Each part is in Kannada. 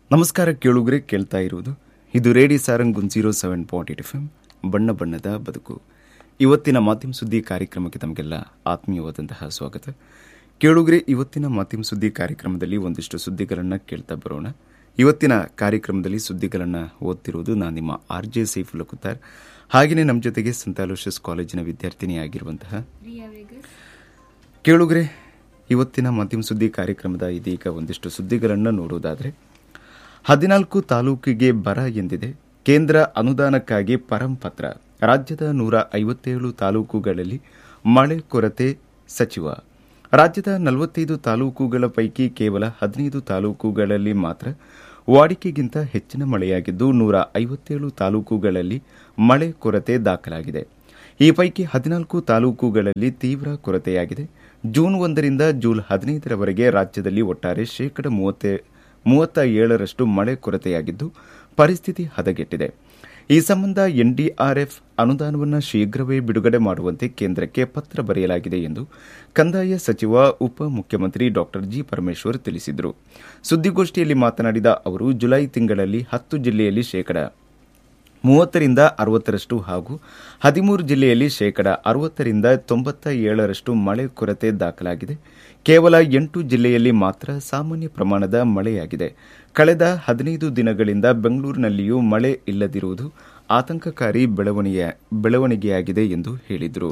ನಮಸ್ಕಾರ ಕೇಳುಗರೆ ಕೇಳ್ತಾ ಇರುವುದು ಇದು radio Sarang one zero seven point eight F M ಬಣ್ಣ ಬಣ್ಣದ ಬದುಕು ಇವತ್ತಿನ ಮಾಧ್ಯಮ ಸುದ್ದಿ ಕಾರ್ಯಕ್ರಮಕ್ಕೆ ತಮಗೆಲ್ಲ ಆತ್ಮೀಯವಾದಂತಹ ಸ್ವಾಗತ ಕೇಳುಗರೆ ಇವತ್ತಿನ ಮಾಧ್ಯಮ ಸುದ್ದಿ ಕಾರ್ಯಕ್ರಮದಲ್ಲಿ ಒಂದಿಷ್ಟು ಸುದ್ದಿಗಳನ್ನು ಕೇಳ್ತಾ ಬರೋಣ ಇವತ್ತಿನ ಕಾರ್ಯಕ್ರಮದಲ್ಲಿ ಸುದ್ದಿಗಳನ್ನು ಓದ್ತಿರುವುದು ನಾನು ನಿಮ್ಮ ಆರ್ ಜೆ ಸೈಫುಲ್ ಕುತ್ತಾರ್ ಹಾಗೆಯೇ ನಮ್ಮ ಜೊತೆಗೆ ಸಂತ ಅಲೋಷಿಯಸ್ ಕಾಲೇಜಿನ ವಿದ್ಯಾರ್ಥಿನಿಯಾಗಿರುವಂತಹ ಕೇಳುಗರೆ ಇವತ್ತಿನ ಮಾಧ್ಯಮ ಸುದ್ದಿ ಕಾರ್ಯಕ್ರಮದ ಇದೀಗ ಒಂದಿಷ್ಟು ಸುದ್ದಿಗಳನ್ನು ನೋಡುವುದಾದರೆ ಹದಿನಾಲ್ಕು ತಾಲೂಕಿಗೆ ಬರ ಎಂದಿದೆ ಕೇಂದ್ರ ಅನುದಾನಕ್ಕಾಗಿ ಪರಂಪತ್ರ ರಾಜ್ಯದ ನೂರ ಐವತ್ತೇಳು ತಾಲೂಕುಗಳಲ್ಲಿ ಮಳೆ ಕೊರತೆ ಸಚಿವ ರಾಜ್ಯದ ನಲವತ್ತೈದು ತಾಲೂಕುಗಳ ಪೈಕಿ ಕೇವಲ ಹದಿನೈದು ತಾಲೂಕುಗಳಲ್ಲಿ ಮಾತ್ರ ವಾಡಿಕೆಗಿಂತ ಹೆಚ್ಚಿನ ಮಳೆಯಾಗಿದ್ದು ನೂರ ಐವತ್ತೇಳು ತಾಲೂಕುಗಳಲ್ಲಿ ಮಳೆ ಕೊರತೆ ದಾಖಲಾಗಿದೆ ಈ ಪೈಕಿ ಹದಿನಾಲ್ಕು ತಾಲೂಕುಗಳಲ್ಲಿ ತೀವ್ರ ಕೊರತೆಯಾಗಿದೆ ಜೂನ್ ಒಂದರಿಂದ ಜೂನ್ ಹದಿನೈದರವರೆಗೆ ರಾಜ್ಯದಲ್ಲಿ ಒಟ್ಟಾರೆ ಶೇಕಡ ಮೂವತ್ತ ಏಳರಷ್ಟು ಮಳೆ ಕೊರತೆಯಾಗಿದ್ದು ಪರಿಸ್ಥಿತಿ ಹದಗೆಟ್ಟಿದೆ ಈ ಸಂಬಂಧ ಎನ್ಡಿಆರ್ಎಫ್ ಅನುದಾನವನ್ನು ಶೀಘ್ರವೇ ಬಿಡುಗಡೆ ಮಾಡುವಂತೆ ಕೇಂದ್ರಕ್ಕೆ ಪತ್ರ ಬರೆಯಲಾಗಿದೆ ಎಂದು ಕಂದಾಯ ಸಚಿವ ಉಪಮುಖ್ಯಮಂತ್ರಿ ಡಾ ಜಿ ಪರಮೇಶ್ವರ್ ತಿಳಿಸಿದರು ಸುದ್ದಿಗೋಷ್ಠಿಯಲ್ಲಿ ಮಾತನಾಡಿದ ಅವರು ಜುಲೈ ತಿಂಗಳಲ್ಲಿ ಹತ್ತು ಜಿಲ್ಲೆಯಲ್ಲಿ ಶೇಕಡ ಮೂವತ್ತರಿಂದ ಅರವತ್ತರಷ್ಟು ಹಾಗೂ ಹದಿಮೂರು ಜಿಲ್ಲೆಯಲ್ಲಿ ಶೇಕಡ ಅರವತ್ತರಿಂದ ತೊಂಬತ್ತ ಏಳರಷ್ಟು ಮಳೆ ಕೊರತೆ ದಾಖಲಾಗಿದೆ ಕೇವಲ ಎಂಟು ಜಿಲ್ಲೆಯಲ್ಲಿ ಮಾತ್ರ ಸಾಮಾನ್ಯ ಪ್ರಮಾಣದ ಮಳೆಯಾಗಿದೆ ಕಳೆದ ಹದಿನೈದು ದಿನಗಳಿಂದ ಬೆಂಗಳೂರಿನಲ್ಲಿಯೂ ಮಳೆ ಇಲ್ಲದಿರುವುದು ಆತಂಕಕಾರಿ ಬೆಳವಣಿಗೆಯಾಗಿದೆ ಎಂದು ಹೇಳಿದರು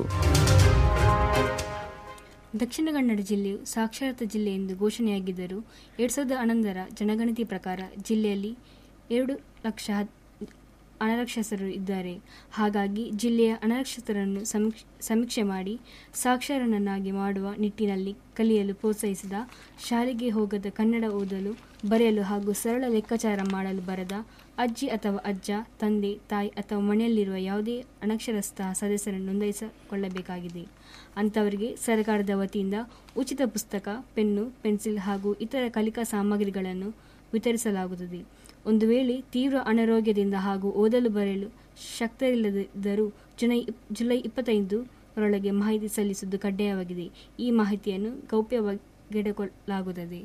ದಕ್ಷಿಣ ಕನ್ನಡ ಜಿಲ್ಲೆಯು ಸಾಕ್ಷರತಾ ಜಿಲ್ಲೆ ಎಂದು ಘೋಷಣೆಯಾಗಿದ್ದರೂ ಎರಡ್ ಸಾವಿರದ ಹನ್ನೊಂದರ ಜನಗಣತಿ ಪ್ರಕಾರ ಜಿಲ್ಲೆಯಲ್ಲಿ ಎರಡು ಲಕ್ಷ ಅನಕ್ಷರಸ್ಥರು ಇದ್ದಾರೆ ಹಾಗಾಗಿ ಜಿಲ್ಲೆಯ ಅನಕ್ಷರಸ್ಥರನ್ನು ಸಮೀಕ್ಷೆ ಮಾಡಿ ಸಾಕ್ಷರನನ್ನಾಗಿ ಮಾಡುವ ನಿಟ್ಟಿನಲ್ಲಿ ಕಲಿಯಲು ಪ್ರೋತ್ಸಾಹಿಸಿದ ಶಾಲೆಗೆ ಹೋಗದ ಕನ್ನಡ ಓದಲು ಬರೆಯಲು ಹಾಗೂ ಸರಳ ಲೆಕ್ಕಾಚಾರ ಮಾಡಲು ಬರದ ಅಜ್ಜಿ ಅಥವಾ ಅಜ್ಜ ತಂದೆ ತಾಯಿ ಅಥವಾ ಮನೆಯಲ್ಲಿರುವ ಯಾವುದೇ ಅನಕ್ಷರಸ್ಥ ಸದಸ್ಯರನ್ನು ನೋಂದಾಯಿಸಿಕೊಳ್ಳಬೇಕಾಗಿದೆ ಅಂಥವರಿಗೆ ಸರ್ಕಾರದ ವತಿಯಿಂದ ಉಚಿತ ಪುಸ್ತಕ ಪೆನ್ನು ಪೆನ್ಸಿಲ್ ಹಾಗೂ ಇತರ ಕಲಿಕಾ ಸಾಮಗ್ರಿಗಳನ್ನು ವಿತರಿಸಲಾಗುತ್ತದೆ ಒಂದು ವೇಳೆ ತೀವ್ರ ಅನಾರೋಗ್ಯದಿಂದ ಹಾಗೂ ಓದಲು ಬರೆಯಲು ಶಕ್ತರಿಲ್ಲದಿದ್ದರೂ ಜುಲೈ ಜುಲೈ ಇಪ್ಪತ್ತೈದರೊಳಗೆ ಮಾಹಿತಿ ಸಲ್ಲಿಸುವುದು ಕಡ್ಡಾಯವಾಗಿದೆ ಈ ಮಾಹಿತಿಯನ್ನು ಗೌಪ್ಯವಾಗಿಡಲಾಗುತ್ತದೆ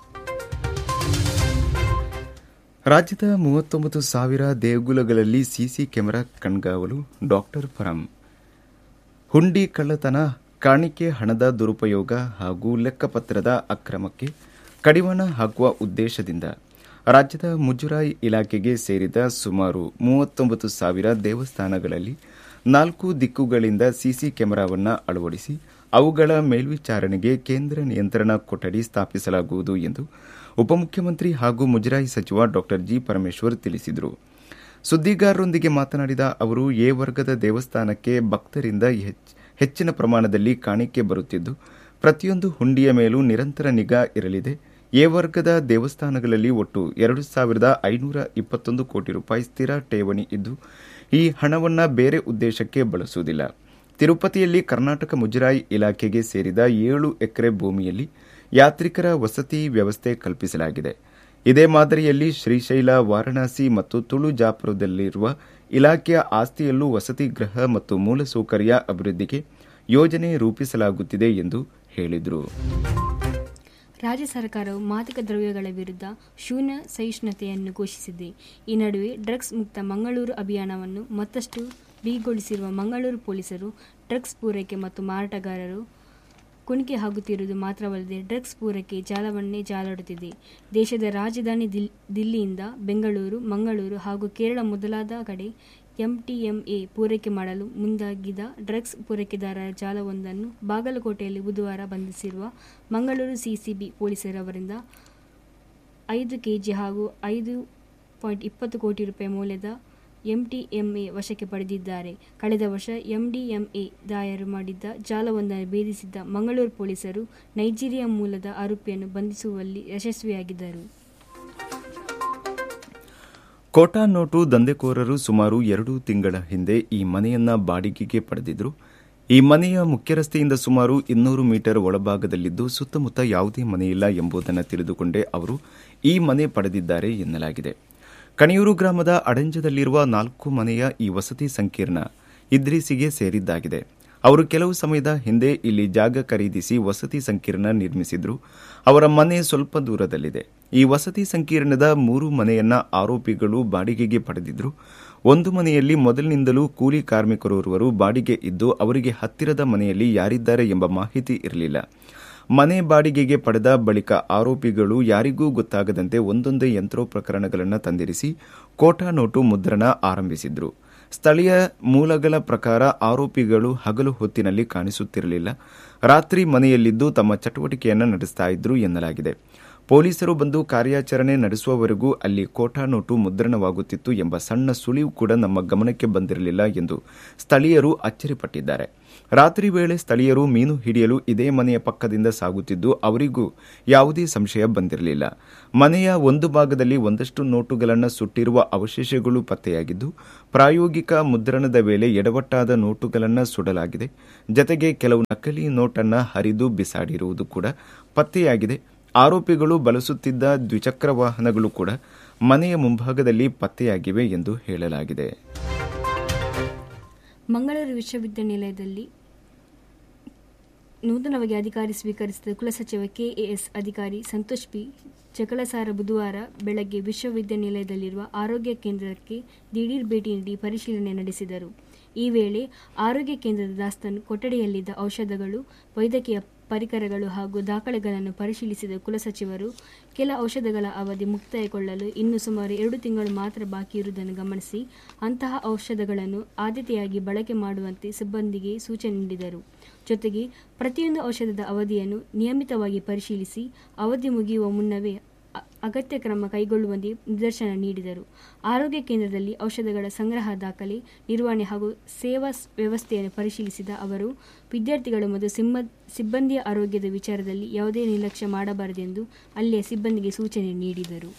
ರಾಜ್ಯದ ಮೂವತ್ತೊಂಬತ್ತು ಸಾವಿರ ದೇಗುಲಗಳಲ್ಲಿ ಸಿಸಿ ಕ್ಯಾಮೆರಾ ಕಣ್ಗಾವಲು ಡಾಕ್ಟರ್ ಪರಂ ಹುಂಡಿ ಕಳ್ಳತನ ಕಾಣಿಕೆ ಹಣದ ದುರುಪಯೋಗ ಹಾಗೂ ಲೆಕ್ಕಪತ್ರದ ಅಕ್ರಮಕ್ಕೆ ಕಡಿವಾಣ ಹಾಕುವ ಉದ್ದೇಶದಿಂದ ರಾಜ್ಯದ ಮುಜರಾಯಿ ಇಲಾಖೆಗೆ ಸೇರಿದ ಸುಮಾರು ಮೂವತ್ತೊಂಬತ್ತು ಸಾವಿರ ದೇವಸ್ಥಾನಗಳಲ್ಲಿ ನಾಲ್ಕು ದಿಕ್ಕುಗಳಿಂದ ಸಿಸಿ ಕ್ಯಾಮೆರಾವನ್ನು ಅಳವಡಿಸಿ ಅವುಗಳ ಮೇಲ್ವಿಚಾರಣೆಗೆ ಕೇಂದ್ರ ನಿಯಂತ್ರಣ ಕೊಠಡಿ ಸ್ಥಾಪಿಸಲಾಗುವುದು ಎಂದು ಉಪಮುಖ್ಯಮಂತ್ರಿ ಹಾಗೂ ಮುಜರಾಯಿ ಸಚಿವ ಡಾ ಜಿ ಪರಮೇಶ್ವರ್ ತಿಳಿಸಿದರು ಸುದ್ದಿಗಾರರೊಂದಿಗೆ ಮಾತನಾಡಿದ ಅವರು ಎ ವರ್ಗದ ದೇವಸ್ಥಾನಕ್ಕೆ ಭಕ್ತರಿಂದ ಹೆಚ್ಚಿನ ಪ್ರಮಾಣದಲ್ಲಿ ಕಾಣಿಕೆ ಬರುತ್ತಿದ್ದು ಪ್ರತಿಯೊಂದು ಹುಂಡಿಯ ಮೇಲೂ ನಿರಂತರ ನಿಗಾ ಇರಲಿದೆ ಎ ವರ್ಗದ ದೇವಸ್ಥಾನಗಳಲ್ಲಿ ಒಟ್ಟು ಎರಡು ಸಾವಿರದ ಐನೂರ ಇಪ್ಪತ್ತೊಂದು ಕೋಟಿ ರೂಪಾಯಿ ಸ್ಥಿರ ಠೇವಣಿ ಇದ್ದು ಈ ಹಣವನ್ನು ಬೇರೆ ಉದ್ದೇಶಕ್ಕೆ ಬಳಸುವುದಿಲ್ಲ ತಿರುಪತಿಯಲ್ಲಿ ಕರ್ನಾಟಕ ಮುಜರಾಯಿ ಇಲಾಖೆಗೆ ಸೇರಿದ ಏಳು ಎಕರೆ ಭೂಮಿಯಲ್ಲಿ ಯಾತ್ರಿಕರ ವಸತಿ ವ್ಯವಸ್ಥೆ ಕಲ್ಪಿಸಲಾಗಿದೆ ಇದೇ ಮಾದರಿಯಲ್ಲಿ ಶ್ರೀಶೈಲ ವಾರಣಾಸಿ ಮತ್ತು ತುಳುಜಾಪುರದಲ್ಲಿರುವ ಇಲಾಖೆಯ ಆಸ್ತಿಯಲ್ಲೂ ವಸತಿ ಗೃಹ ಮತ್ತು ಮೂಲಸೌಕರ್ಯ ಅಭಿವೃದ್ಧಿಗೆ ಯೋಜನೆ ರೂಪಿಸಲಾಗುತ್ತಿದೆ ಎಂದು ಹೇಳಿದರು ರಾಜ್ಯ ಸರ್ಕಾರವು ಮಾದಕ ದ್ರವ್ಯಗಳ ವಿರುದ್ಧ ಶೂನ್ಯ ಸಹಿಷ್ಣುತೆಯನ್ನು ಘೋಷಿಸಿದೆ ಈ ನಡುವೆ ಡ್ರಗ್ಸ್ ಮುಕ್ತ ಮಂಗಳೂರು ಅಭಿಯಾನವನ್ನು ಮತ್ತಷ್ಟು ಬಿಗಿಗೊಳಿಸಿರುವ ಮಂಗಳೂರು ಪೊಲೀಸರು ಡ್ರಗ್ಸ್ ಪೂರೈಕೆ ಮತ್ತು ಮಾರಾಟಗಾರರು ಕುಣಿಕೆ ಆಗುತ್ತಿರುವುದು ಮಾತ್ರವಲ್ಲದೆ ಡ್ರಗ್ಸ್ ಪೂರೈಕೆ ಜಾಲವನ್ನೇ ಜಾಲಾಡುತ್ತಿದೆ ದೇಶದ ರಾಜಧಾನಿ ದಿಲ್ಲಿಯಿಂದ ಬೆಂಗಳೂರು ಮಂಗಳೂರು ಹಾಗೂ ಕೇರಳ ಮೊದಲಾದ ಕಡೆ ಎಂಟಿಎಂಎ ಪೂರೈಕೆ ಮಾಡಲು ಮುಂದಾಗಿದ್ದ ಡ್ರಗ್ಸ್ ಪೂರೈಕೆದಾರರ ಜಾಲವೊಂದನ್ನು ಬಾಗಲಕೋಟೆಯಲ್ಲಿ ಬುಧವಾರ ಬಂಧಿಸಿರುವ ಮಂಗಳೂರು ಸಿಸಿಬಿ ಪೊಲೀಸರವರಿಂದ ಐದು ಕೆಜಿ ಹಾಗೂ ಐದು ಪಾಯಿಂಟ್ ಇಪ್ಪತ್ತು ಕೋಟಿ ರೂಪಾಯಿ ಮೌಲ್ಯದ ಎಂಟಿಎಂಎ ವಶಕ್ಕೆ ಪಡೆದಿದ್ದಾರೆ ಕಳೆದ ವರ್ಷ ಎಂಡಿಎಂಎ ದಾಯರು ಮಾಡಿದ್ದ ಜಾಲವೊಂದನ್ನು ಭೇದಿಸಿದ್ದ ಮಂಗಳೂರು ಪೊಲೀಸರು ನೈಜೀರಿಯಾ ಮೂಲದ ಆರೋಪಿಯನ್ನು ಬಂಧಿಸುವಲ್ಲಿ ಯಶಸ್ವಿಯಾಗಿದ್ದರು ಕೋಟಾ ನೋಟು ದಂಧೆಕೋರರು ಸುಮಾರು ಎರಡು ತಿಂಗಳ ಹಿಂದೆ ಈ ಮನೆಯನ್ನ ಬಾಡಿಗೆಗೆ ಪಡೆದಿದ್ರು ಈ ಮನೆಯ ಮುಖ್ಯ ರಸ್ತೆಯಿಂದ ಸುಮಾರು ಇನ್ನೂರು ಮೀಟರ್ ಒಳಭಾಗದಲ್ಲಿದ್ದು ಸುತ್ತಮುತ್ತ ಯಾವುದೇ ಮನೆಯಿಲ್ಲ ಎಂಬುದನ್ನು ತಿಳಿದುಕೊಂಡೇ ಅವರು ಈ ಮನೆ ಪಡೆದಿದ್ದಾರೆ ಎನ್ನಲಾಗಿದೆ ಕಣಿಯೂರು ಗ್ರಾಮದ ಅಡಂಜದಲ್ಲಿರುವ ನಾಲ್ಕು ಮನೆಯ ಈ ವಸತಿ ಸಂಕೀರ್ಣ ಇದ್ರೀಸಿಗೆ ಸೇರಿದ್ದಾಗಿದೆ ಅವರು ಕೆಲವು ಸಮಯದ ಹಿಂದೆ ಇಲ್ಲಿ ಜಾಗ ಖರೀದಿಸಿ ವಸತಿ ಸಂಕೀರ್ಣ ನಿರ್ಮಿಸಿದ್ರು ಅವರ ಮನೆ ಸ್ವಲ್ಪ ದೂರದಲ್ಲಿದೆ ಈ ವಸತಿ ಸಂಕೀರ್ಣದ ಮೂರು ಮನೆಯನ್ನ ಆರೋಪಿಗಳು ಬಾಡಿಗೆಗೆ ಪಡೆದಿದ್ರು ಒಂದು ಮನೆಯಲ್ಲಿ ಮೊದಲಿನಿಂದಲೂ ಕೂಲಿ ಕಾರ್ಮಿಕರೋರ್ವರು ಬಾಡಿಗೆ ಇದ್ದು ಅವರಿಗೆ ಹತ್ತಿರದ ಮನೆಯಲ್ಲಿ ಯಾರಿದ್ದಾರೆ ಎಂಬ ಮಾಹಿತಿ ಇರಲಿಲ್ಲ ಮನೆ ಬಾಡಿಗೆಗೆ ಪಡೆದ ಬಳಿಕ ಆರೋಪಿಗಳು ಯಾರಿಗೂ ಗೊತ್ತಾಗದಂತೆ ಒಂದೊಂದೇ ಯಂತ್ರೋಪಕರಣಗಳನ್ನು ತಂದಿರಿಸಿ ಕೋಟಾ ನೋಟು ಮುದ್ರಣ ಆರಂಭಿಸಿದ್ರು ಸ್ಥಳೀಯ ಮೂಲಗಳ ಪ್ರಕಾರ ಆರೋಪಿಗಳು ಹಗಲು ಹೊತ್ತಿನಲ್ಲಿ ಕಾಣಿಸುತ್ತಿರಲಿಲ್ಲ ರಾತ್ರಿ ಮನೆಯಲ್ಲಿದ್ದು ತಮ್ಮ ಚಟುವಟಿಕೆಯನ್ನು ನಡೆಸ್ತಾ ಇದ್ರು ಎನ್ನಲಾಗಿದೆ ಪೊಲೀಸರು ಬಂದು ಕಾರ್ಯಾಚರಣೆ ನಡೆಸುವವರೆಗೂ ಅಲ್ಲಿ ಕೋಟಾ ನೋಟು ಮುದ್ರಣವಾಗುತ್ತಿತ್ತು ಎಂಬ ಸಣ್ಣ ಸುಳಿವು ಕೂಡ ನಮ್ಮ ಗಮನಕ್ಕೆ ಬಂದಿರಲಿಲ್ಲ ಎಂದು ಸ್ಥಳೀಯರು ಅಚ್ಚರಿಪಟ್ಟಿದ್ದಾರೆ ರಾತ್ರಿ ವೇಳೆ ಸ್ಥಳೀಯರು ಮೀನು ಹಿಡಿಯಲು ಇದೇ ಮನೆಯ ಪಕ್ಕದಿಂದ ಸಾಗುತ್ತಿದ್ದು ಅವರಿಗೂ ಯಾವುದೇ ಸಂಶಯ ಬಂದಿರಲಿಲ್ಲ ಮನೆಯ ಒಂದು ಭಾಗದಲ್ಲಿ ಒಂದಷ್ಟು ನೋಟುಗಳನ್ನು ಸುಟ್ಟಿರುವ ಅವಶೇಷಗಳು ಪತ್ತೆಯಾಗಿದ್ದು ಪ್ರಾಯೋಗಿಕ ಮುದ್ರಣದ ವೇಳೆ ಎಡವಟ್ಟಾದ ನೋಟುಗಳನ್ನು ಸುಡಲಾಗಿದೆ ಜತೆಗೆ ಕೆಲವು ನಕಲಿ ನೋಟನ್ನು ಹರಿದು ಬಿಸಾಡಿರುವುದು ಕೂಡ ಪತ್ತೆಯಾಗಿದೆ ಆರೋಪಿಗಳು ಬಳಸುತ್ತಿದ್ದ ದ್ವಿಚಕ್ರ ವಾಹನಗಳು ಕೂಡ ಮನೆಯ ಮುಂಭಾಗದಲ್ಲಿ ಪತ್ತೆಯಾಗಿವೆ ಎಂದು ಹೇಳಲಾಗಿದೆ ಮಂಗಳೂರು ವಿಶ್ವವಿದ್ಯಾನಿಲಯದಲ್ಲಿ ನೂತನವಾಗಿ ಅಧಿಕಾರಿ ಸ್ವೀಕರಿಸಿದ ಕುಲಸಚಿವ ಕೆಎಎಸ್ ಅಧಿಕಾರಿ ಸಂತೋಷ್ ಪಿ ಚಕಲಸಾರ ಬುಧವಾರ ಬೆಳಗ್ಗೆ ವಿಶ್ವವಿದ್ಯಾನಿಲಯದಲ್ಲಿರುವ ಆರೋಗ್ಯ ಕೇಂದ್ರಕ್ಕೆ ದಿಢೀರ್ ಭೇಟಿ ನೀಡಿ ಪರಿಶೀಲನೆ ನಡೆಸಿದರು ಈ ವೇಳೆ ಆರೋಗ್ಯ ಕೇಂದ್ರದ ದಾಸ್ತಾನು ಕೊಠಡಿಯಲ್ಲಿದ್ದ ಔಷಧಗಳು ವೈದ್ಯಕೀಯ ಪರಿಕರಗಳು ಹಾಗೂ ದಾಖಲೆಗಳನ್ನು ಪರಿಶೀಲಿಸಿದ ಕುಲಸಚಿವರು ಕೆಲ ಔಷಧಗಳ ಅವಧಿ ಮುಕ್ತಾಯಗೊಳ್ಳಲು ಇನ್ನು ಸುಮಾರು ಎರಡು ತಿಂಗಳು ಮಾತ್ರ ಬಾಕಿ ಇರುವುದನ್ನು ಗಮನಿಸಿ ಅಂತಹ ಔಷಧಗಳನ್ನು ಆದ್ಯತೆಯಾಗಿ ಬಳಕೆ ಮಾಡುವಂತೆ ಸಿಬ್ಬಂದಿಗೆ ಸೂಚನೆ ನೀಡಿದರು ಜೊತೆಗೆ ಪ್ರತಿಯೊಂದು ಔಷಧದ ಅವಧಿಯನ್ನು ನಿಯಮಿತವಾಗಿ ಪರಿಶೀಲಿಸಿ ಅವಧಿ ಮುಗಿಯುವ ಮುನ್ನವೇ ಅ- ಅಗತ್ಯ ಕ್ರಮ ಕೈಗೊಳ್ಳುವಂತೆ ನಿರ್ದೇಶನ ನೀಡಿದರು ಆರೋಗ್ಯ ಕೇಂದ್ರದಲ್ಲಿ ಔಷಧಗಳ ಸಂಗ್ರಹ ದಾಖಲೆ ನಿರ್ವಹಣೆ ಹಾಗೂ ಸೇವಾ ಸ್- ವ್ಯವಸ್ಥೆಯನ್ನು ಪರಿಶೀಲಿಸಿದ ಅವರು ವಿದ್ಯಾರ್ಥಿಗಳು ಮತ್ತು ಸಿಮ್ಮ ಸಿಬ್ಬಂದಿಯ ಆರೋಗ್ಯದ ವಿಚಾರದಲ್ಲಿ ಯಾವುದೇ ನಿರ್ಲಕ್ಷ್ಯ ಮಾಡಬಾರದೆಂದು ಅಲ್ಲಿಯ ಸಿಬ್ಬಂದಿಗೆ ಸೂಚನೆ ನೀಡಿದರು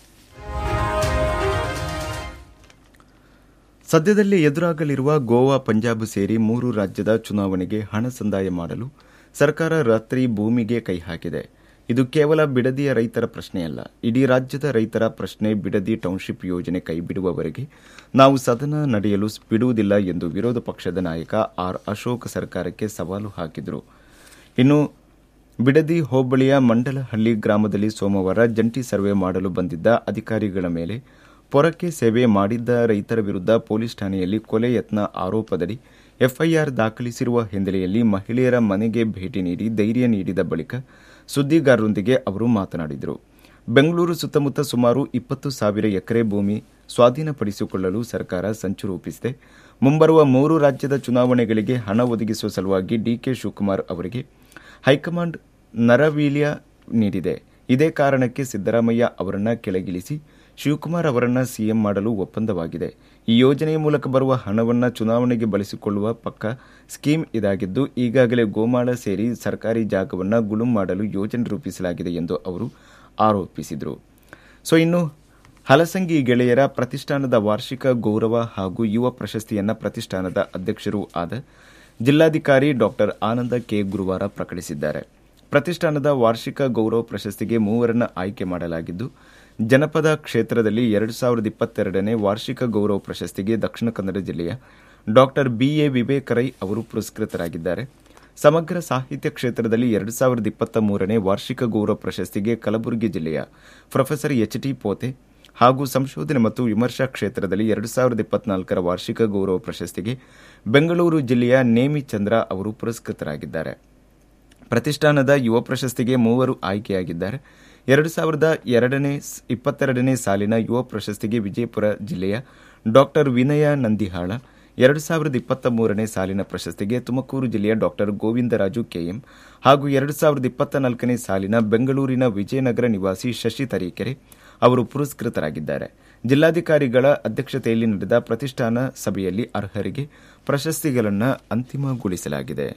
ಸದ್ಯದಲ್ಲೇ ಎದುರಾಗಲಿರುವ ಗೋವಾ ಪಂಜಾಬ್ ಸೇರಿ ಮೂರು ರಾಜ್ಯದ ಚುನಾವಣೆಗೆ ಹಣ ಸಂದಾಯ ಮಾಡಲು ಸರ್ಕಾರ ರಾತ್ರಿ ಭೂಮಿಗೆ ಕೈ ಹಾಕಿದೆ ಇದು ಕೇವಲ ಬಿಡದಿಯ ರೈತರ ಪ್ರಶ್ನೆಯಲ್ಲ ಇಡೀ ರಾಜ್ಯದ ರೈತರ ಪ್ರಶ್ನೆ ಬಿಡದಿ ಟೌನ್ಶಿಪ್ ಯೋಜನೆ ಕೈಬಿಡುವವರೆಗೆ ನಾವು ಸದನ ನಡೆಯಲು ಬಿಡುವುದಿಲ್ಲ ಎಂದು ವಿರೋಧ ಪಕ್ಷದ ನಾಯಕ ಆರ್ ಅಶೋಕ್ ಸರ್ಕಾರಕ್ಕೆ ಸವಾಲು ಹಾಕಿದರು ಇನ್ನು ಬಿಡದಿ ಹೋಬಳಿಯ ಮಂಡಲಹಳ್ಳಿ ಗ್ರಾಮದಲ್ಲಿ ಸೋಮವಾರ ಜಂಟಿ ಸರ್ವೆ ಮಾಡಲು ಬಂದಿದ್ದ ಅಧಿಕಾರಿಗಳ ಮೇಲೆ ಪೊರಕೆ ಸೇವೆ ಮಾಡಿದ್ದ ರೈತರ ವಿರುದ್ಧ ಪೊಲೀಸ್ ಠಾಣೆಯಲ್ಲಿ ಕೊಲೆ ಯತ್ನ ಆರೋಪದಡಿ ಎಫ್ಐಆರ್ ದಾಖಲಿಸಿರುವ ಹಿನ್ನೆಲೆಯಲ್ಲಿ ಮಹಿಳೆಯರ ಮನೆಗೆ ಭೇಟಿ ನೀಡಿ ಧೈರ್ಯ ನೀಡಿದ ಬಳಿಕ ಸುದ್ದಿಗಾರರೊಂದಿಗೆ ಅವರು ಮಾತನಾಡಿದರು ಬೆಂಗಳೂರು ಸುತ್ತಮುತ್ತ ಸುಮಾರು ಇಪ್ಪತ್ತು ಸಾವಿರ ಎಕರೆ ಭೂಮಿ ಸ್ವಾಧೀನಪಡಿಸಿಕೊಳ್ಳಲು ಸರ್ಕಾರ ಸಂಚು ರೂಪಿಸಿದೆ ಮುಂಬರುವ ಮೂರು ರಾಜ್ಯದ ಚುನಾವಣೆಗಳಿಗೆ ಹಣ ಒದಗಿಸುವ ಸಲುವಾಗಿ ಡಿಕೆ ಶಿವಕುಮಾರ್ ಅವರಿಗೆ ಹೈಕಮಾಂಡ್ ನರವೀಲ್ಯ ನೀಡಿದೆ ಇದೇ ಕಾರಣಕ್ಕೆ ಸಿದ್ದರಾಮಯ್ಯ ಅವರನ್ನ ಕೆಳಗಿಳಿಸಿ ಶಿವಕುಮಾರ್ ಅವರನ್ನ ಸಿಎಂ ಮಾಡಲು ಒಪ್ಪಂದವಾಗಿದೆ ಈ ಯೋಜನೆಯ ಮೂಲಕ ಬರುವ ಹಣವನ್ನ ಚುನಾವಣೆಗೆ ಬಳಸಿಕೊಳ್ಳುವ ಪಕ್ಕ ಸ್ಕೀಮ್ ಇದಾಗಿದ್ದು ಈಗಾಗಲೇ ಗೋಮಾಳ ಸೇರಿ ಸರ್ಕಾರಿ ಜಾಗವನ್ನ ಗುಳುಂ ಮಾಡಲು ಯೋಜನೆ ರೂಪಿಸಲಾಗಿದೆ ಎಂದು ಅವರು ಆರೋಪಿಸಿದರು ಸೊ ಇನ್ನು ಹಲಸಂಗಿ ಗೆಳೆಯರ ಪ್ರತಿಷ್ಠಾನದ ವಾರ್ಷಿಕ ಗೌರವ ಹಾಗೂ ಯುವ ಪ್ರಶಸ್ತಿಯನ್ನ ಪ್ರತಿಷ್ಠಾನದ ಅಧ್ಯಕ್ಷರೂ ಆದ ಜಿಲ್ಲಾಧಿಕಾರಿ ಡಾಕ್ಟರ್ ಆನಂದ ಕೆ ಗುರುವಾರ ಪ್ರಕಟಿಸಿದ್ದಾರೆ ಪ್ರತಿಷ್ಠಾನದ ವಾರ್ಷಿಕ ಗೌರವ ಪ್ರಶಸ್ತಿಗೆ ಮೂವರನ್ನ ಆಯ್ಕೆ ಮಾಡಲಾಗಿದ್ದು ಜನಪದ ಕ್ಷೇತ್ರದಲ್ಲಿ ಎರಡು ಸಾವಿರದ ಇಪ್ಪತ್ತೆರಡನೇ ವಾರ್ಷಿಕ ಗೌರವ ಪ್ರಶಸ್ತಿಗೆ ದಕ್ಷಿಣ ಕನ್ನಡ ಜಿಲ್ಲೆಯ ಡಾಕ್ಟರ್ ಬಿಎ ವಿವೇಕ ರೈ ಅವರು ಪುರಸ್ಕೃತರಾಗಿದ್ದಾರೆ ಸಮಗ್ರ ಸಾಹಿತ್ಯ ಕ್ಷೇತ್ರದಲ್ಲಿ ಎರಡು ಸಾವಿರದ ಇಪ್ಪತ್ತ ಮೂರನೇ ವಾರ್ಷಿಕ ಗೌರವ ಪ್ರಶಸ್ತಿಗೆ ಕಲಬುರಗಿ ಜಿಲ್ಲೆಯ ಪ್ರೊಫೆಸರ್ ಎಚ್ ಟಿ ಪೋತೆ ಹಾಗೂ ಸಂಶೋಧನೆ ಮತ್ತು ವಿಮರ್ಶಾ ಕ್ಷೇತ್ರದಲ್ಲಿ ಎರಡು ಸಾವಿರದ ಇಪ್ಪತ್ನಾಲ್ಕರ ವಾರ್ಷಿಕ ಗೌರವ ಪ್ರಶಸ್ತಿಗೆ ಬೆಂಗಳೂರು ಜಿಲ್ಲೆಯ ನೇಮಿ ಚಂದ್ರ ಅವರು ಪುರಸ್ಕೃತರಾಗಿದ್ದಾರೆ ಪ್ರತಿಷ್ಠಾನದ ಯುವ ಪ್ರಶಸ್ತಿಗೆ ಮೂವರು ಆಯ್ಕೆಯಾಗಿದ್ದಾರೆ ಎರಡು ಸಾವಿರದ ಎರಡನೇ ಇಪ್ಪತ್ತೆರಡನೇ ಸಾಲಿನ ಯುವ ಪ್ರಶಸ್ತಿಗೆ ವಿಜಯಪುರ ಜಿಲ್ಲೆಯ ಡಾಕ್ಟರ್ ವಿನಯ ನಂದಿಹಾಳ ಎರಡು ಸಾವಿರದ ಇಪ್ಪತ್ತ ಮೂರನೇ ಸಾಲಿನ ಪ್ರಶಸ್ತಿಗೆ ತುಮಕೂರು ಜಿಲ್ಲೆಯ ಡಾಕ್ಟರ್ ಗೋವಿಂದರಾಜು ಕೆಎಂ ಹಾಗೂ ಎರಡು ಸಾವಿರದ ಇಪ್ಪತ್ತ ನಾಲ್ಕನೇ ಸಾಲಿನ ಬೆಂಗಳೂರಿನ ವಿಜಯನಗರ ನಿವಾಸಿ ಶಶಿ ತರೀಕೆರೆ ಅವರು ಪುರಸ್ಕೃತರಾಗಿದ್ದಾರೆ ಜಿಲ್ಲಾಧಿಕಾರಿಗಳ ಅಧ್ಯಕ್ಷತೆಯಲ್ಲಿ ನಡೆದ ಪ್ರತಿಷ್ಠಾನ ಸಭೆಯಲ್ಲಿ ಅರ್ಹರಿಗೆ ಪ್ರಶಸ್ತಿಗಳನ್ನು ಅಂತಿಮಗೊಳಿಸಲಾಗಿದೆ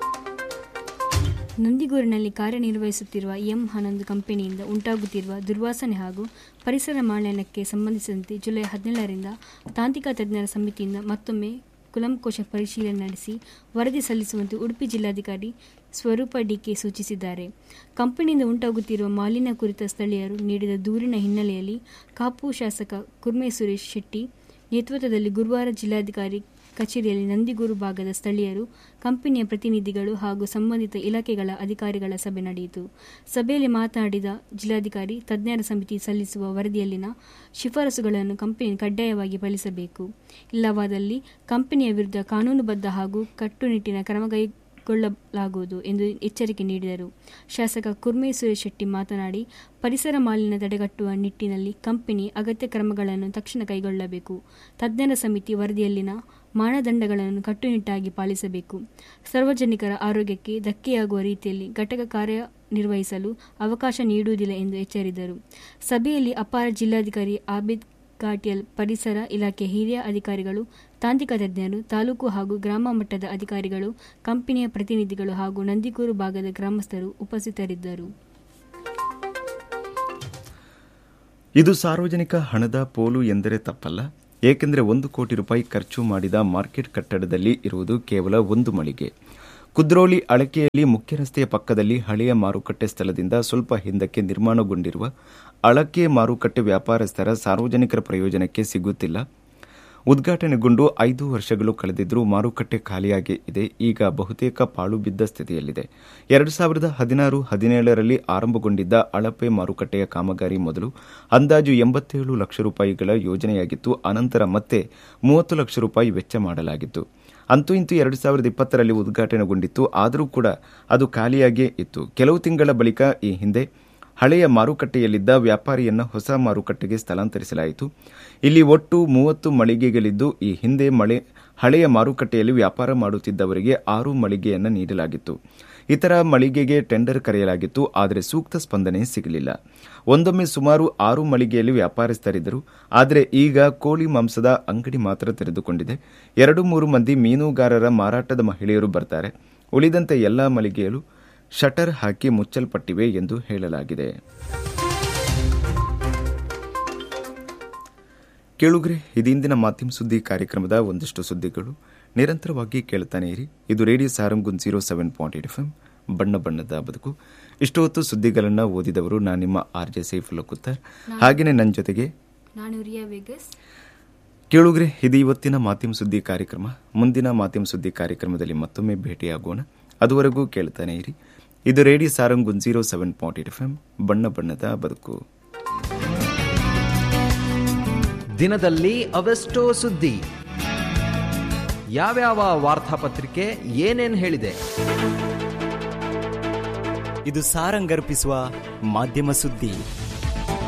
ನಂದಿಗೂರಿನಲ್ಲಿ ಕಾರ್ಯನಿರ್ವಹಿಸುತ್ತಿರುವ ಎಂ ಹನ್ನೊಂದು ಕಂಪನಿಯಿಂದ ಉಂಟಾಗುತ್ತಿರುವ ದುರ್ವಾಸನೆ ಹಾಗೂ ಪರಿಸರ ಮಾಲಿನ್ಯಕ್ಕೆ ಸಂಬಂಧಿಸಿದಂತೆ ಜುಲೈ ಹದಿನೇಳರಿಂದ ತಾಂತ್ರಿಕ ತಜ್ಞರ ಸಮಿತಿಯಿಂದ ಮತ್ತೊಮ್ಮೆ ಕುಲಂಕೋಶ ಪರಿಶೀಲನೆ ನಡೆಸಿ ವರದಿ ಸಲ್ಲಿಸುವಂತೆ ಉಡುಪಿ ಜಿಲ್ಲಾಧಿಕಾರಿ ಸ್ವರೂಪ ಡಿಕೆ ಸೂಚಿಸಿದ್ದಾರೆ ಕಂಪನಿಯಿಂದ ಉಂಟಾಗುತ್ತಿರುವ ಮಾಲಿನ್ಯ ಕುರಿತ ಸ್ಥಳೀಯರು ನೀಡಿದ ದೂರಿನ ಹಿನ್ನೆಲೆಯಲ್ಲಿ ಕಾಪು ಶಾಸಕ ಕುರ್ಮೆ ಸುರೇಶ್ ಶೆಟ್ಟಿ ನೇತೃತ್ವದಲ್ಲಿ ಗುರುವಾರ ಜಿಲ್ಲಾಧಿಕಾರಿ ಕಚೇರಿಯಲ್ಲಿ ನಂದಿಗೂರು ಭಾಗದ ಸ್ಥಳೀಯರು ಕಂಪನಿಯ ಪ್ರತಿನಿಧಿಗಳು ಹಾಗೂ ಸಂಬಂಧಿತ ಇಲಾಖೆಗಳ ಅಧಿಕಾರಿಗಳ ಸಭೆ ನಡೆಯಿತು ಸಭೆಯಲ್ಲಿ ಮಾತನಾಡಿದ ಜಿಲ್ಲಾಧಿಕಾರಿ ತಜ್ಞರ ಸಮಿತಿ ಸಲ್ಲಿಸುವ ವರದಿಯಲ್ಲಿನ ಶಿಫಾರಸುಗಳನ್ನು ಕಂಪನಿ ಕಡ್ಡಾಯವಾಗಿ ಪಾಲಿಸಬೇಕು ಇಲ್ಲವಾದಲ್ಲಿ ಕಂಪನಿಯ ವಿರುದ್ಧ ಕಾನೂನುಬದ್ಧ ಹಾಗೂ ಕಟ್ಟುನಿಟ್ಟಿನ ಕ್ರಮ ಕೈಗೊಳ್ಳಲಾಗುವುದು ಎಂದು ಎಚ್ಚರಿಕೆ ನೀಡಿದರು ಶಾಸಕ ಕುರ್ಮೆ ಸುರೇಶ್ ಶೆಟ್ಟಿ ಮಾತನಾಡಿ ಪರಿಸರ ಮಾಲಿನ್ಯ ತಡೆಗಟ್ಟುವ ನಿಟ್ಟಿನಲ್ಲಿ ಕಂಪನಿ ಅಗತ್ಯ ಕ್ರಮಗಳನ್ನು ತಕ್ಷಣ ಕೈಗೊಳ್ಳಬೇಕು ತಜ್ಞರ ಸಮಿತಿ ವರದಿಯಲ್ಲಿನ ಮಾನದಂಡಗಳನ್ನು ಕಟ್ಟುನಿಟ್ಟಾಗಿ ಪಾಲಿಸಬೇಕು ಸಾರ್ವಜನಿಕರ ಆರೋಗ್ಯಕ್ಕೆ ಧಕ್ಕೆಯಾಗುವ ರೀತಿಯಲ್ಲಿ ಘಟಕ ಕಾರ್ಯನಿರ್ವಹಿಸಲು ಅವಕಾಶ ನೀಡುವುದಿಲ್ಲ ಎಂದು ಎಚ್ಚರಿದರು ಸಭೆಯಲ್ಲಿ ಅಪಾರ ಜಿಲ್ಲಾಧಿಕಾರಿ ಆಬಿದ್ ಘಾಟ್ಯಲ್ ಪರಿಸರ ಇಲಾಖೆ ಹಿರಿಯ ಅಧಿಕಾರಿಗಳು ತಾಂತ್ರಿಕ ತಜ್ಞರು ತಾಲೂಕು ಹಾಗೂ ಗ್ರಾಮ ಮಟ್ಟದ ಅಧಿಕಾರಿಗಳು ಕಂಪನಿಯ ಪ್ರತಿನಿಧಿಗಳು ಹಾಗೂ ನಂದಿಕೂರು ಭಾಗದ ಗ್ರಾಮಸ್ಥರು ಉಪಸ್ಥಿತರಿದ್ದರು ಇದು ಸಾರ್ವಜನಿಕ ಹಣದ ಪೋಲು ಎಂದರೆ ತಪ್ಪಲ್ಲ ಏಕೆಂದರೆ ಒಂದು ಕೋಟಿ ರೂಪಾಯಿ ಖರ್ಚು ಮಾಡಿದ ಮಾರ್ಕೆಟ್ ಕಟ್ಟಡದಲ್ಲಿ ಇರುವುದು ಕೇವಲ ಒಂದು ಮಳಿಗೆ ಕುದ್ರೋಳಿ ಅಳಕೆಯಲ್ಲಿ ಮುಖ್ಯ ರಸ್ತೆಯ ಪಕ್ಕದಲ್ಲಿ ಹಳೆಯ ಮಾರುಕಟ್ಟೆ ಸ್ಥಳದಿಂದ ಸ್ವಲ್ಪ ಹಿಂದಕ್ಕೆ ನಿರ್ಮಾಣಗೊಂಡಿರುವ ಅಳಕೆ ಮಾರುಕಟ್ಟೆ ವ್ಯಾಪಾರಸ್ಥರ ಸಾರ್ವಜನಿಕರ ಪ್ರಯೋಜನಕ್ಕೆ ಸಿಗುತ್ತಿಲ್ಲ ಉದ್ಘಾಟನೆಗೊಂಡು ಐದು ವರ್ಷಗಳು ಕಳೆದಿದ್ದರೂ ಮಾರುಕಟ್ಟೆ ಖಾಲಿಯಾಗಿ ಇದೆ ಈಗ ಬಹುತೇಕ ಪಾಳು ಬಿದ್ದ ಸ್ಥಿತಿಯಲ್ಲಿದೆ ಎರಡು ಸಾವಿರದ ಹದಿನಾರು ಹದಿನೇಳರಲ್ಲಿ ಆರಂಭಗೊಂಡಿದ್ದ ಅಳಪೆ ಮಾರುಕಟ್ಟೆಯ ಕಾಮಗಾರಿ ಮೊದಲು ಅಂದಾಜು ಎಂಬತ್ತೇಳು ಲಕ್ಷ ರೂಪಾಯಿಗಳ ಯೋಜನೆಯಾಗಿತ್ತು ಅನಂತರ ಮತ್ತೆ ಮೂವತ್ತು ಲಕ್ಷ ರೂಪಾಯಿ ವೆಚ್ಚ ಮಾಡಲಾಗಿತ್ತು ಅಂತೂ ಇಂತೂ ಎರಡು ಸಾವಿರದ ಇಪ್ಪತ್ತರಲ್ಲಿ ಉದ್ಘಾಟನೆಗೊಂಡಿತ್ತು ಆದರೂ ಕೂಡ ಅದು ಖಾಲಿಯಾಗಿಯೇ ಇತ್ತು ಕೆಲವು ತಿಂಗಳ ಬಳಿಕ ಈ ಹಿಂದೆ ಹಳೆಯ ಮಾರುಕಟ್ಟೆಯಲ್ಲಿದ್ದ ವ್ಯಾಪಾರಿಯನ್ನ ಹೊಸ ಮಾರುಕಟ್ಟೆಗೆ ಸ್ಥಳಾಂತರಿಸಲಾಯಿತು ಇಲ್ಲಿ ಒಟ್ಟು ಮೂವತ್ತು ಮಳಿಗೆಗಳಿದ್ದು ಈ ಹಿಂದೆ ಮಳೆ ಹಳೆಯ ಮಾರುಕಟ್ಟೆಯಲ್ಲಿ ವ್ಯಾಪಾರ ಮಾಡುತ್ತಿದ್ದವರಿಗೆ ಆರು ಮಳಿಗೆಯನ್ನು ನೀಡಲಾಗಿತ್ತು ಇತರ ಮಳಿಗೆಗೆ ಟೆಂಡರ್ ಕರೆಯಲಾಗಿತ್ತು ಆದರೆ ಸೂಕ್ತ ಸ್ಪಂದನೆ ಸಿಗಲಿಲ್ಲ ಒಂದೊಮ್ಮೆ ಸುಮಾರು ಆರು ಮಳಿಗೆಯಲ್ಲಿ ವ್ಯಾಪಾರಸ್ಥರಿದ್ದರು ಆದರೆ ಈಗ ಕೋಳಿ ಮಾಂಸದ ಅಂಗಡಿ ಮಾತ್ರ ತೆರೆದುಕೊಂಡಿದೆ ಎರಡು ಮೂರು ಮಂದಿ ಮೀನುಗಾರರ ಮಾರಾಟದ ಮಹಿಳೆಯರು ಬರ್ತಾರೆ ಉಳಿದಂತೆ ಎಲ್ಲಾ ಮಳಿಗೆಯಲ್ಲೂ ಶಟರ್ ಹಾಕಿ ಮುಚ್ಚಲ್ಪಟ್ಟಿವೆ ಎಂದು ಹೇಳಲಾಗಿದೆ ಕೇಳುಗ್ರೆ ಇದೀಂದಿನ ಮಾಧ್ಯಮ ಸುದ್ದಿ ಕಾರ್ಯಕ್ರಮದ ಒಂದಷ್ಟು ಸುದ್ದಿಗಳು ನಿರಂತರವಾಗಿ ಕೇಳ್ತಾನೆ ಇರಿ ಇದು radio Sarang one zero seven point eight F M ಬಣ್ಣ ಬಣ್ಣದ ಬದುಕು ಇಷ್ಟು ಹೊತ್ತು ಸುದ್ದಿಗಳನ್ನು ಓದಿದವರು ನಾನು ನಿಮ್ಮ ಆರ್ ಜೆ ಸೈಫುಲ್ಲ ಕುತ್ತರ್ ಹಾಗೆಯೇ ನನ್ನ ಜೊತೆಗೆ ನಾನು ರಿಯಾ ವೆಗಸ್ ಕೇಳುಗ್ರೆ ಇದು ಇವತ್ತಿನ ಮಾಧ್ಯಮ ಸುದ್ದಿ ಕಾರ್ಯಕ್ರಮ ಮುಂದಿನ ಮಾಧ್ಯಮ ಸುದ್ದಿ ಕಾರ್ಯಕ್ರಮದಲ್ಲಿ ಮತ್ತೊಮ್ಮೆ ಭೇಟಿಯಾಗೋಣ ಅದುವರೆಗೂ ಕೇಳ್ತಾನೆ ಇರಿ ಇದು radio Sarang one zero seven point eight F M ಬಣ್ಣ ಬಣ್ಣದ ಬದುಕು ದಿನದಲ್ಲಿ ಅವೆಷ್ಟೋ ಸುದ್ದಿ ಯಾವ್ಯಾವ ವಾರ್ತಾಪತ್ರಿಕೆ ಏನೇನ್ ಹೇಳಿದೆ ಇದು ಸಾರಂಗರ್ಪಿಸುವ ಮಾಧ್ಯಮ ಸುದ್ದಿ